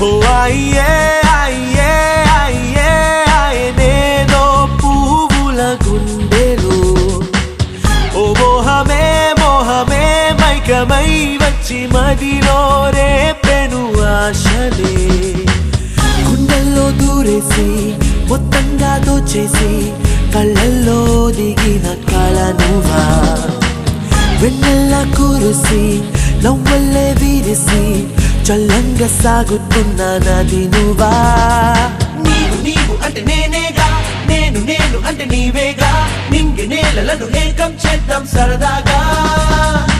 ఓ అయ్యే అయ్యే అయ్యే అయ్యేనేదో పువ్వుల గుండెలు ఓ మోహమే మోహమే మైకమై వచ్చి మదిలో రేపెను ఆశలే గుండెల్లో దూరేసి మొత్తంగా దోచేసి కళ్ళల్లో దిగిన కళ నువ్వా వెన్నెల్ల కురిసి నవ్వల్లే వీరిసి చల్లంగా సాగుతున్న నది నువ్వా నీవు నీవు అంటే నేనేగా నేను నేను అంటే నీవేగా నింగి నేలలను ఏకం చేద్దాం సరదాగా